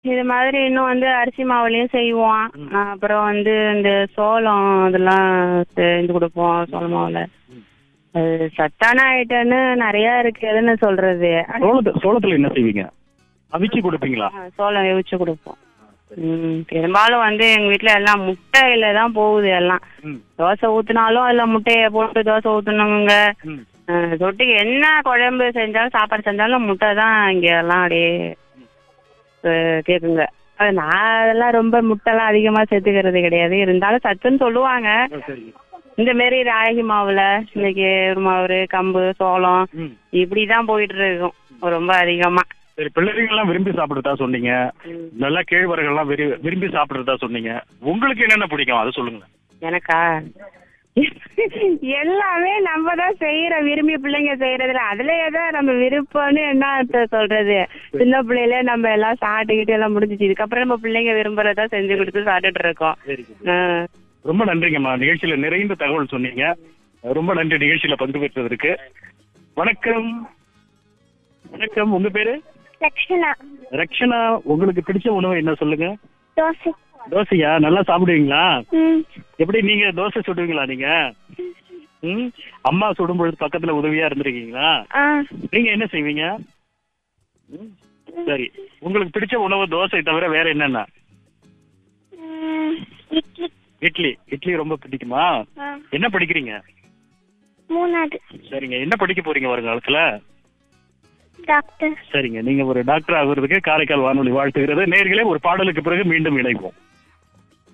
இது மாதிரி இன்னும் வந்து அரிசி மாவுலயும் செய்வோம் அப்புறம் வந்து இந்த சோளம் அதெல்லாம் செஞ்சு கொடுப்போம் சோள மாவுல அது சத்தான ஐட்டம்னு நிறைய இருக்கு எதுன்னு சொல்றது சோளத்து சோளத்துல என்ன செய்வீங்க அவிச்சு கொடுப்பீங்களா ஆ, சோளம் வேவிச்சு கொடுப்போம் ம் பெரும்பாலும் வந்து எங்க வீட்ல எல்லாம் முட்டையில தான் போகுது எல்லாம் ம். தோசை ஊத்துனாலும் அதுல முட்டைய போட்டு தோசை ஊத்துனவங்க ம். அஹ், தொட்டுக்கு என்ன குழம்பு செஞ்சாலும் சாப்பாடு செஞ்சாலும் முட்டை தான் இங்க எல்லாம் அப்படியே அஹ், கேக்குங்க அது நான் அதெல்லாம் ரொம்ப முட்டைலாம் அதிகமா சேர்த்துக்கிறது கிடையாது இருந்தாலும் சத்துன்னு சொல்லுவாங்க சரி இந்த மாரி ராகி மாவுல இன்னைக்கு மாவு கம்பு சோளம் ம். இப்படிதான் போயிட்டு இருக்கும் ரொம்ப அதிகமா சரி பிள்ளைங்கள்லாம் விரும்பி சாப்பிடுறதா சொன்னீங்க நல்லா கேழ்வரகுலாம் விரு விரும்பி சாப்பிடுறதா சொன்னீங்க உங்களுக்கு என்னென்ன பிடிக்கும் அதை சொல்லுங்க எனக்கா எல்லாமே நம்ம தான் செய்யற விரும்பி பிள்ளைங்க செய்யறதுல அதுல ஏதோ நம்ம விருப்பம்னு என்ன அர்த்தம் சொல்றது சின்ன பிள்ளையில நம்ம எல்லாம் சாப்பிட்டுக்கிட்டு எல்லாம் முடிஞ்சிச்சு இதுக்கப்புறம் நம்ம பிள்ளைங்க விரும்புறதா செஞ்சு கொடுத்து சாப்பிட்டுட்டு இருக்கோம் சரி ஆ. ரொம்ப நன்றிங்கம்மா நிகழ்ச்சியில நிறைந்த தகவல் சொன்னீங்க ரொம்ப நன்றி நிகழ்ச்சியில பங்கு பெற்றதற்கு வணக்கம் வணக்கம் உங்க பேரு லக்ஷனா ரக்ஷனா உங்களுக்கு பிடிச்ச உணவு என்ன சொல்லுங்க தோசை தோசையா நல்லா சாப்பிடுவீங்களா ம் எப்படி நீங்க தோசை சுடுவீங்களா நீங்க ம் அம்மா சுடும் பொழுது பக்கத்துல உதவியா இருந்திருக்கீங்களா ஆ நீங்க என்ன செய்வீங்க ம், சரி உங்களுக்கு பிடிச்ச உணவு தோசை தவிர வேற என்னென்ன ம், இட்லி இட்லி இட்லி ரொம்ப பிடிக்குமா ஆ என்ன படிக்கிறீங்க மூணாவது சரிங்க என்ன படிக்க போறீங்க வருங்காலத்துல டாக்டர் சரிங்க நீங்க ஒரு டாக்டர் ஆகுறதுக்கு காரைக்கால் வானொலி வாழ்த்துகிறது நேர்களே ஒரு பாடலுக்கு பிறகு மீண்டும் இணைப்போம்